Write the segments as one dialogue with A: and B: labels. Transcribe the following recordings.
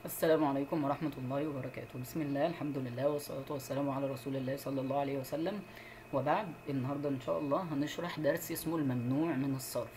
A: السلام عليكم ورحمة الله وبركاته بسم الله الحمد لله والصلاة والسلام على رسول الله صلى الله عليه وسلم وبعد النهاردة إن شاء الله هنشرح درس اسمه الممنوع من الصرف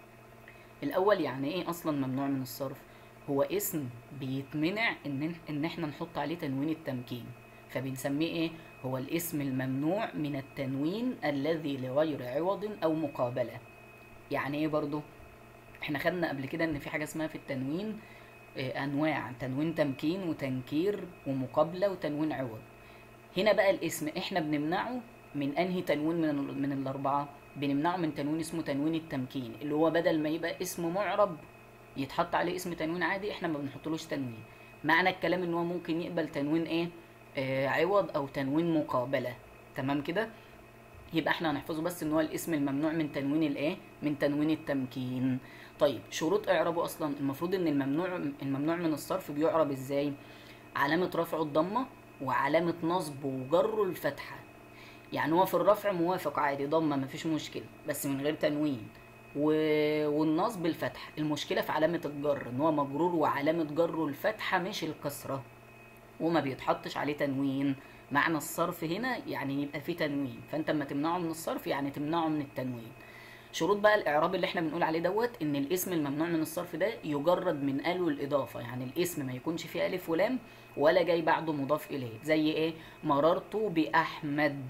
A: الأول يعني إيه أصلا ممنوع من الصرف هو اسم بيتمنع إن إن إحنا نحط عليه تنوين التمكين فبنسميه إيه هو الاسم الممنوع من التنوين الذي لغير عوض أو مقابلة يعني إيه برضو إحنا خدنا قبل كده إن في حاجة اسمها في التنوين آه، انواع تنوين تمكين وتنكير ومقابله وتنوين عوض هنا بقى الاسم احنا بنمنعه من انهي تنوين من ال- من الاربعه بنمنعه من تنوين اسمه تنوين التمكين اللي هو بدل ما يبقى اسم معرب يتحط عليه اسم تنوين عادي احنا ما بنحطلوش تنوين معنى الكلام ان هو ممكن يقبل تنوين ايه آه عوض او تنوين مقابله تمام كده يبقى احنا هنحفظه بس ان هو الاسم الممنوع من تنوين الايه من تنوين التمكين طيب شروط اعرابه اصلا المفروض ان الممنوع الممنوع من الصرف بيعرب ازاي علامه رفعه الضمه وعلامه نصبه وجره الفتحه يعني هو في الرفع موافق عادي ضمه مفيش مشكله بس من غير تنوين و... والنصب الفتحه المشكله في علامه الجر ان هو مجرور وعلامه جره الفتحه مش الكسره وما بيتحطش عليه تنوين معنى الصرف هنا يعني يبقى فيه تنوين فانت اما تمنعه من الصرف يعني تمنعه من التنوين شروط بقى الاعراب اللي احنا بنقول عليه دوت ان الاسم الممنوع من الصرف ده يجرد من ال والاضافه يعني الاسم ما يكونش فيه الف ولام ولا جاي بعده مضاف اليه زي ايه مررت باحمد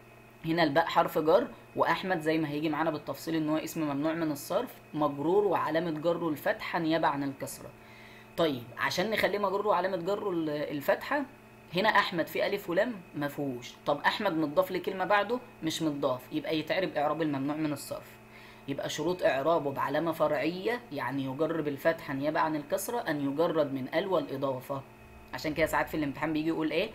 A: هنا الباء حرف جر واحمد زي ما هيجي معانا بالتفصيل ان هو اسم ممنوع من الصرف مجرور وعلامه جره الفتحه نيابه عن الكسره طيب عشان نخليه مجرور وعلامه جره ال- الفتحه هنا احمد في الف ولام ما فيهوش طب احمد متضاف لكلمه بعده مش متضاف يبقى يتعرب اعراب الممنوع من الصرف يبقى شروط اعرابه بعلامه فرعيه يعني يجر بالفتحه نيابه عن الكسره ان يجرد من ال والاضافه عشان كده ساعات في الامتحان بيجي يقول ايه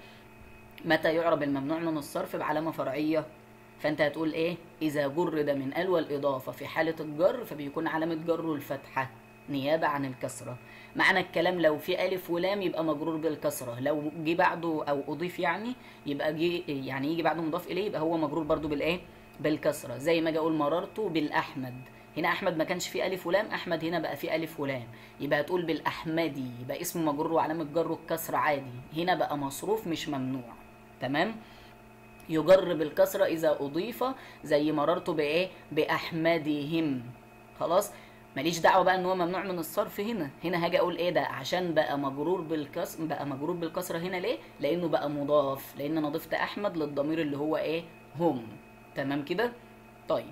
A: متى يعرب الممنوع من الصرف بعلامه فرعيه فانت هتقول ايه اذا جرد من ال والاضافه في حاله الجر فبيكون علامه جره الفتحه نيابه عن الكسره معنى الكلام لو في الف ولام يبقى مجرور بالكسره لو جه بعده او اضيف يعني يبقى جه يعني يجي بعده مضاف اليه يبقى هو مجرور برضو بالايه بالكسره زي ما اجي اقول مررت بالاحمد هنا احمد ما كانش فيه الف ولام احمد هنا بقى فيه الف ولام يبقى هتقول بالاحمدي يبقى اسمه مجرور وعلامه جره الكسره عادي هنا بقى مصروف مش ممنوع تمام يجر بالكسرة إذا أضيف زي مررت بإيه بأحمدهم خلاص ماليش دعوة بقى إن هو ممنوع من الصرف هنا هنا هاجي أقول إيه ده عشان بقى مجرور بالكسر بقى مجرور بالكسرة هنا ليه لأنه بقى مضاف لأن أنا ضفت أحمد للضمير اللي هو إيه هم تمام كده طيب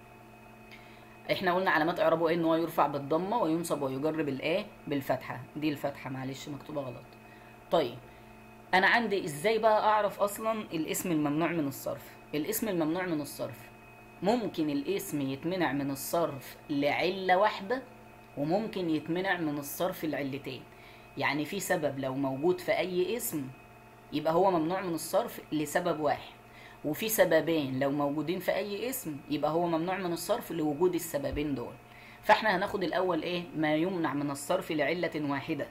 A: احنا قلنا علامات اعرابه ايه ان هو يرفع بالضمه وينصب ويجر بالايه بالفتحه دي الفتحه معلش مكتوبه غلط طيب انا عندي ازاي بقى اعرف اصلا الاسم الممنوع من الصرف الاسم الممنوع من الصرف ممكن الاسم يتمنع من الصرف لعلة واحدة وممكن يتمنع من الصرف لعلتين يعني في سبب لو موجود في اي اسم يبقى هو ممنوع من الصرف لسبب واحد وفي سببين لو موجودين في اي اسم يبقى هو ممنوع من الصرف لوجود السببين دول فاحنا هناخد الاول ايه ما يمنع من الصرف لعلة واحدة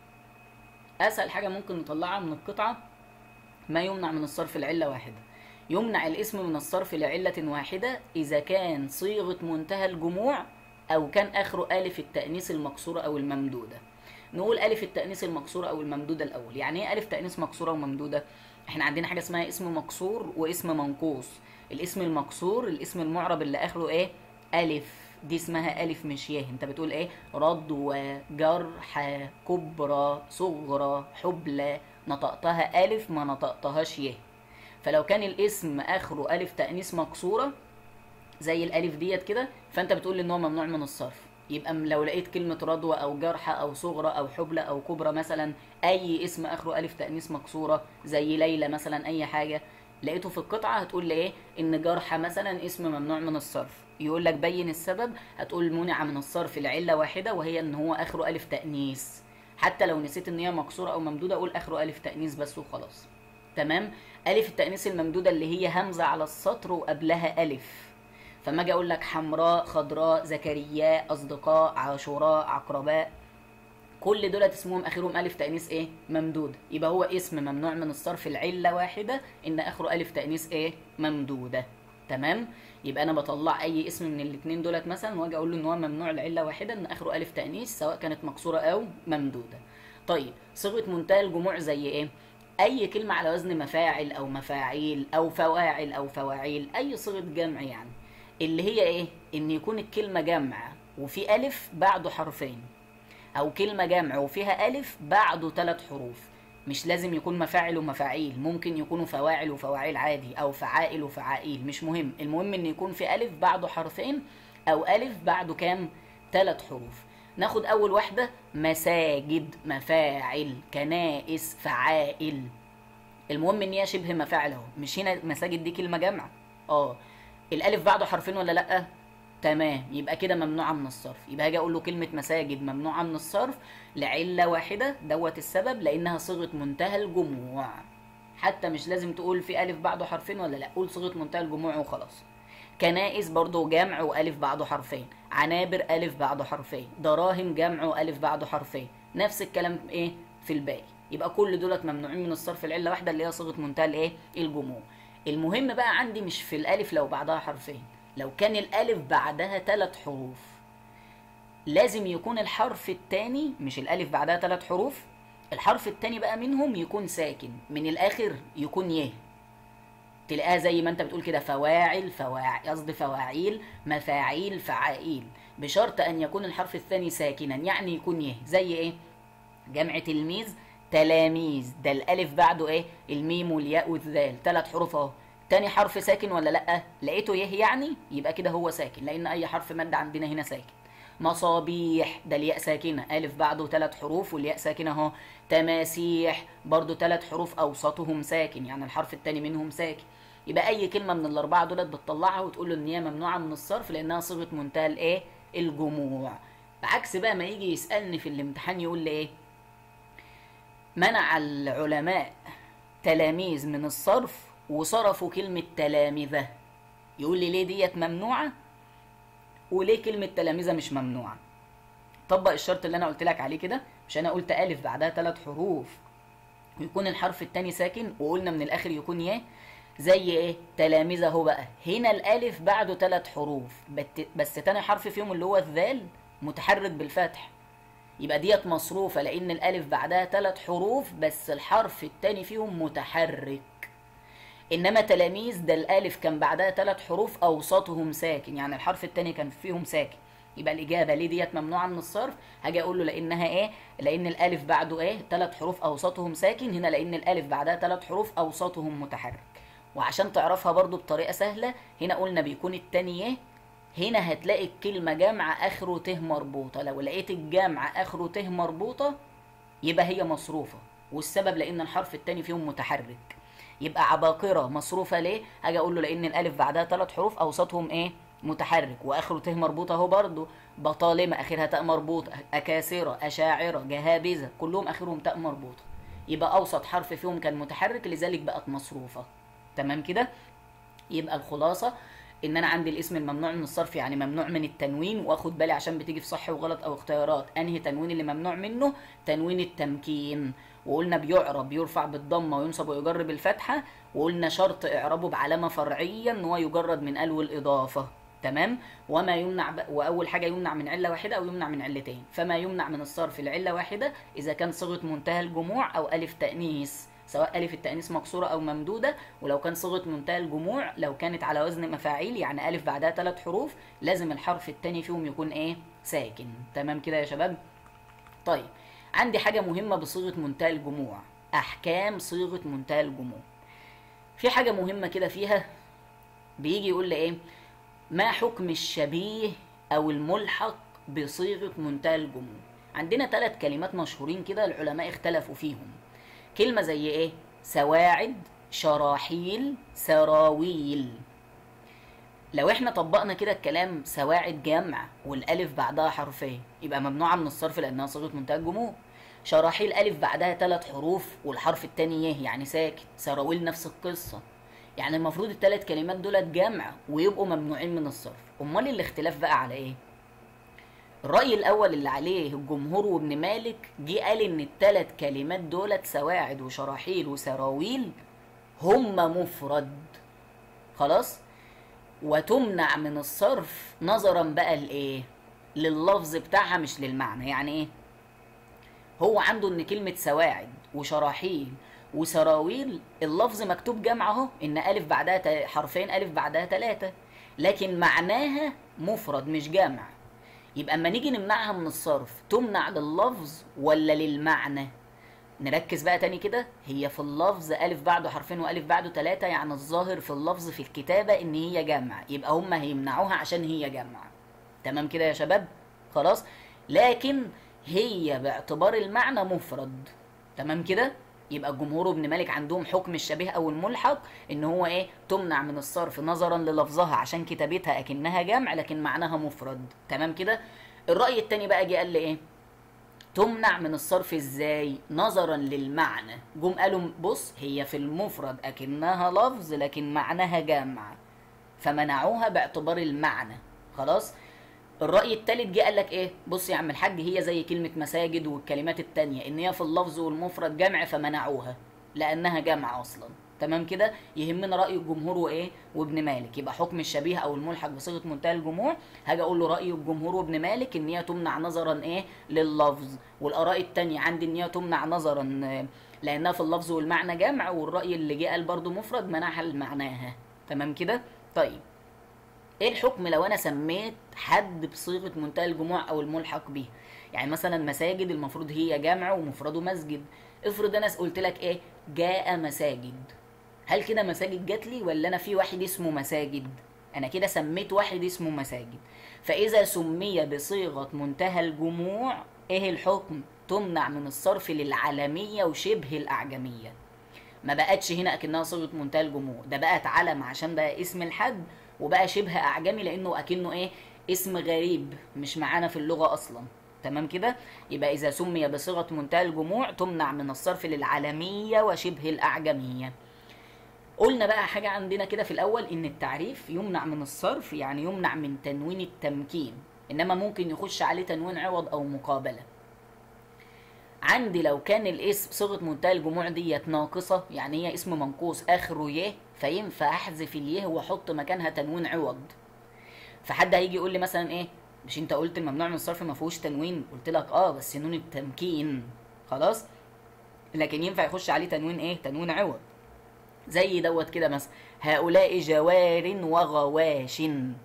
A: اسهل حاجه ممكن نطلعها من القطعه ما يمنع من الصرف لعله واحده يمنع الاسم من الصرف لعله واحده اذا كان صيغه منتهى الجموع او كان اخره الف التانيث المكسوره او الممدوده نقول الف التانيث المكسوره او الممدوده الاول يعني ايه الف تانيث مكسوره وممدوده احنا عندنا حاجه اسمها اسم مكسور واسم منقوص الاسم المكسور الاسم المعرب اللي اخره ايه الف دي اسمها ألف مش يه أنت بتقول إيه رضوى جرح كبرى صغرى حبلى نطقتها ألف ما نطقتهاش يه فلو كان الاسم آخره ألف تأنيث مكسورة زي الألف ديت كده فأنت بتقول إن هو ممنوع من الصرف يبقى م- لو لقيت كلمة رضوى أو جرحى أو صغرى أو حبلى أو كبرى مثلا أي اسم آخره ألف تأنيث مكسورة زي ليلى مثلا أي حاجة لقيته في القطعة هتقول لي ايه ان جرحى مثلا اسم ممنوع من الصرف يقول لك بين السبب هتقول منع من الصرف لعلة واحدة وهي ان هو اخره الف تأنيث حتى لو نسيت ان هي مكسورة او ممدودة اقول اخره الف تأنيث بس وخلاص تمام الف التأنيث الممدودة اللي هي همزة على السطر وقبلها الف فما اجي اقول لك حمراء خضراء زكرياء اصدقاء عاشوراء عقرباء كل دولت اسمهم اخرهم الف تانيث ايه ممدود يبقى هو اسم ممنوع من الصرف العله واحده ان اخره الف تانيث ايه ممدوده تمام يبقى انا بطلع اي اسم من الاثنين دولت مثلا واجي اقول له ان هو ممنوع لعله واحده ان اخره الف تانيث سواء كانت مكسوره او ممدوده طيب صيغه منتهى الجموع زي ايه اي كلمه على وزن مفاعل او مفاعيل او فواعل او فواعيل اي صيغه جمع يعني اللي هي ايه ان يكون الكلمه جمع وفي الف بعده حرفين او كلمه جمع وفيها الف بعده ثلاث حروف مش لازم يكون مفاعل ومفاعيل ممكن يكونوا فواعل وفواعيل عادي او فعائل وفعائيل مش مهم المهم ان يكون في الف بعده حرفين او الف بعده كام ثلاث حروف ناخد اول واحده مساجد مفاعل كنائس فعائل المهم ان هي شبه مفاعل اهو مش هنا مساجد دي كلمه جمع اه الالف بعده حرفين ولا لا تمام يبقى كده ممنوعه من الصرف يبقى هاجي اقول له كلمه مساجد ممنوعه من الصرف لعله واحده دوت السبب لانها صيغه منتهى الجموع حتى مش لازم تقول في الف بعده حرفين ولا لا قول صيغه منتهى الجموع وخلاص كنائس برضه جمع والف بعده حرفين عنابر الف بعده حرفين دراهم جمع والف بعده حرفين نفس الكلام ايه في الباقي يبقى كل دولت ممنوعين من الصرف العله واحده اللي هي صيغه منتهى الايه الجموع المهم بقى عندي مش في الالف لو بعدها حرفين لو كان الالف بعدها ثلاث حروف لازم يكون الحرف الثاني مش الالف بعدها ثلاث حروف الحرف الثاني بقى منهم يكون ساكن من الاخر يكون يه تلاقيها زي ما انت بتقول كده فواعل فواعل قصدي فواعيل مفاعيل فعائيل بشرط ان يكون الحرف الثاني ساكنا يعني يكون يه زي ايه جمع تلميذ تلاميذ ده الالف بعده ايه الميم والياء والذال ثلاث حروف اهو تاني حرف ساكن ولا لا لقيته يه يعني يبقى كده هو ساكن لان اي حرف مد عندنا هنا ساكن مصابيح ده الياء ساكنه الف بعده ثلاث حروف والياء ساكنه اهو تماسيح برضو ثلاث حروف اوسطهم ساكن يعني الحرف الثاني منهم ساكن يبقى اي كلمه من الاربعه دولت بتطلعها وتقول له ان هي ممنوعه من الصرف لانها صيغه منتهى الايه الجموع بعكس بقى ما يجي يسالني في الامتحان يقول لي ايه منع العلماء تلاميذ من الصرف وصرفوا كلمة تلامذة يقول لي ليه ديت ممنوعة وليه كلمة تلامذة مش ممنوعة طبق الشرط اللي انا قلت لك عليه كده مش انا قلت الف بعدها ثلاث حروف ويكون الحرف التاني ساكن وقلنا من الاخر يكون ياه زي ايه تلامذة اهو بقى هنا الالف بعده ثلاث حروف بس تاني حرف فيهم اللي هو الذال متحرك بالفتح يبقى ديت مصروفة لأن الألف بعدها ثلاث حروف بس الحرف التاني فيهم متحرك إنما تلاميذ ده الألف كان بعدها ثلاث حروف أوسطهم ساكن يعني الحرف التاني كان فيهم ساكن يبقى الإجابة ليه ديت ممنوعة من الصرف هاجي أقول له لأنها إيه لأن الألف بعده إيه ثلاث حروف أوسطهم ساكن هنا لأن الألف بعدها ثلاث حروف أوسطهم متحرك وعشان تعرفها برضو بطريقة سهلة هنا قلنا بيكون التاني إيه هنا هتلاقي الكلمة جمع آخره ت مربوطة لو لقيت الجمع آخره ت مربوطة يبقى هي مصروفة والسبب لأن الحرف التاني فيهم متحرك يبقى عباقرة مصروفة ليه؟ هاجي أقول له لأن الألف بعدها ثلاث حروف أوسطهم إيه؟ متحرك وآخره ت مربوطة أهو برضه بطالمة آخرها تاء مربوطة أكاسرة أشاعرة جهابذة كلهم آخرهم تاء مربوطة يبقى أوسط حرف فيهم كان متحرك لذلك بقت مصروفة تمام كده؟ يبقى الخلاصة ان انا عندي الاسم الممنوع من الصرف يعني ممنوع من التنوين واخد بالي عشان بتيجي في صح وغلط او اختيارات انهي تنوين اللي ممنوع منه تنوين التمكين وقلنا بيعرب يرفع بالضمه وينصب ويجر بالفتحه وقلنا شرط اعرابه بعلامه فرعيه ان هو يجرد من الو الاضافه تمام وما يمنع ب... واول حاجه يمنع من عله واحده او يمنع من علتين فما يمنع من الصرف العله واحده اذا كان صيغه منتهى الجموع او الف تانيث سواء ألف التأنيث مكسورة أو ممدودة ولو كان صيغة منتهى الجموع لو كانت على وزن مفاعيل يعني ألف بعدها ثلاث حروف لازم الحرف التاني فيهم يكون إيه ساكن تمام كده يا شباب طيب عندي حاجة مهمة بصيغة منتهى الجموع أحكام صيغة منتهى الجموع في حاجة مهمة كده فيها بيجي يقول لي إيه ما حكم الشبيه أو الملحق بصيغة منتهى الجموع عندنا ثلاث كلمات مشهورين كده العلماء اختلفوا فيهم كلمة زي ايه سواعد شراحيل سراويل لو احنا طبقنا كده الكلام سواعد جمع والالف بعدها حرفين يبقى ممنوعة من الصرف لانها صيغة منتهى الجموع شراحيل الف بعدها ثلاث حروف والحرف التاني يه يعني ساكت سراويل نفس القصة يعني المفروض الثلاث كلمات دولت جمع ويبقوا ممنوعين من الصرف امال الاختلاف بقى على ايه الرأي الأول اللي عليه الجمهور وابن مالك جه قال إن التلات كلمات دولت سواعد وشراحيل وسراويل هما مفرد خلاص وتمنع من الصرف نظرا بقى لإيه لللفظ بتاعها مش للمعنى يعني إيه هو عنده ان كلمه سواعد وشراحيل وسراويل اللفظ مكتوب جمع اهو ان الف بعدها تا- حرفين الف بعدها ثلاثه لكن معناها مفرد مش جمع يبقى اما نيجي نمنعها من الصرف تمنع لللفظ ولا للمعنى نركز بقى تاني كده هي في اللفظ ألف بعده حرفين وألف بعده ثلاثة يعني الظاهر في اللفظ في الكتابة إن هي جمع يبقى هم هيمنعوها عشان هي جمع تمام كده يا شباب خلاص لكن هي باعتبار المعنى مفرد تمام كده يبقى الجمهور وابن مالك عندهم حكم الشبيه او الملحق ان هو ايه تمنع من الصرف نظرا للفظها عشان كتابتها اكنها جمع لكن معناها مفرد تمام كده الراي التاني بقى جه قال لي ايه تمنع من الصرف ازاي نظرا للمعنى جم قالوا بص هي في المفرد اكنها لفظ لكن معناها جمع فمنعوها باعتبار المعنى خلاص الرأي التالت جه قال لك ايه بص يا عم الحاج هي زي كلمة مساجد والكلمات التانية ان هي في اللفظ والمفرد جمع فمنعوها لانها جمع اصلا تمام كده يهمنا رأي الجمهور وايه وابن مالك يبقى حكم الشبيه او الملحق بصيغة منتهى الجموع هاجي اقول له رأي الجمهور وابن مالك ان هي تمنع نظرا ايه لللفظ والاراء التانية عندي ان هي تمنع نظرا آه، لانها في اللفظ والمعنى جمع والرأي اللي جه قال برضو مفرد منعها لمعناها تمام كده طيب ايه الحكم لو انا سميت حد بصيغه منتهى الجموع او الملحق به يعني مثلا مساجد المفروض هي جمع ومفرده مسجد افرض انا قلت لك ايه جاء مساجد هل كده مساجد جات لي ولا انا في واحد اسمه مساجد انا كده سميت واحد اسمه مساجد فاذا سمي بصيغه منتهى الجموع ايه الحكم تمنع من الصرف للعالميه وشبه الاعجميه ما بقتش هنا اكنها صيغه منتهى الجموع ده بقت علم عشان بقى اسم الحد وبقى شبه اعجمي لانه اكنه ايه اسم غريب مش معانا في اللغه اصلا تمام كده يبقى اذا سمي بصيغه منتهى الجموع تمنع من الصرف للعالميه وشبه الاعجميه قلنا بقى حاجه عندنا كده في الاول ان التعريف يمنع من الصرف يعني يمنع من تنوين التمكين انما ممكن يخش عليه تنوين عوض او مقابله عندي لو كان الاسم صيغه منتهى الجموع ديت ناقصه يعني هي اسم منقوص اخره ي فينفع احذف اليه واحط مكانها تنوين عوض فحد هيجي يقول لي مثلا ايه مش انت قلت الممنوع من الصرف ما فيهوش تنوين قلت لك اه بس نون التمكين خلاص لكن ينفع يخش عليه تنوين ايه تنوين عوض زي دوت كده مثلا هؤلاء جوار وغواش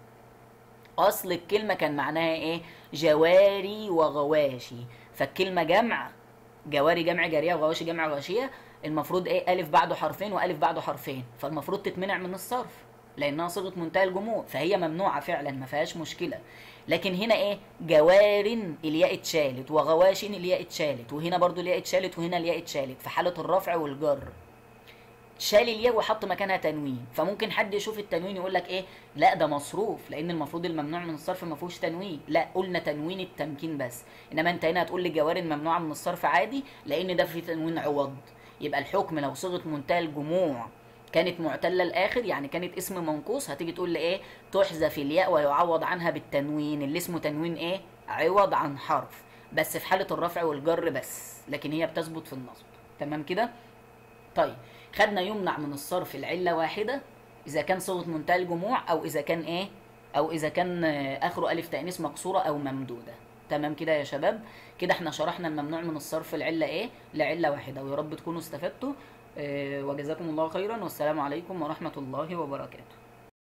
A: اصل الكلمه كان معناها ايه جواري وغواشي فالكلمه جمع جواري جمع جاريه وغواشي جمع غاشيه المفروض ايه الف بعده حرفين والف بعده حرفين فالمفروض تتمنع من الصرف لانها صيغه منتهى الجموع فهي ممنوعه فعلا ما فيهاش مشكله لكن هنا ايه جوار الياء اتشالت وغواش الياء اتشالت وهنا برضو الياء اتشالت وهنا الياء اتشالت في حاله الرفع والجر شال الياء وحط مكانها تنوين فممكن حد يشوف التنوين يقول لك ايه لا ده مصروف لان المفروض الممنوع من الصرف ما فيهوش تنوين لا قلنا تنوين التمكين بس انما انت هنا هتقول لي جوار ممنوعه من الصرف عادي لان ده فيه تنوين عوض يبقى الحكم لو صيغه منتهى الجموع كانت معتله الاخر يعني كانت اسم منقوص هتيجي تقول لي ايه تحذف الياء ويعوض عنها بالتنوين اللي اسمه تنوين ايه عوض عن حرف بس في حاله الرفع والجر بس لكن هي بتثبت في النصب تمام كده طيب خدنا يمنع من الصرف العله واحده اذا كان صيغه منتهى الجموع او اذا كان ايه او اذا كان آه، اخره الف تانيث مكسوره او ممدوده تمام كده يا شباب كده احنا شرحنا الممنوع من الصرف العله ايه لعله واحده ويا رب تكونوا استفدتوا آه، وجزاكم الله خيرا والسلام عليكم ورحمه الله وبركاته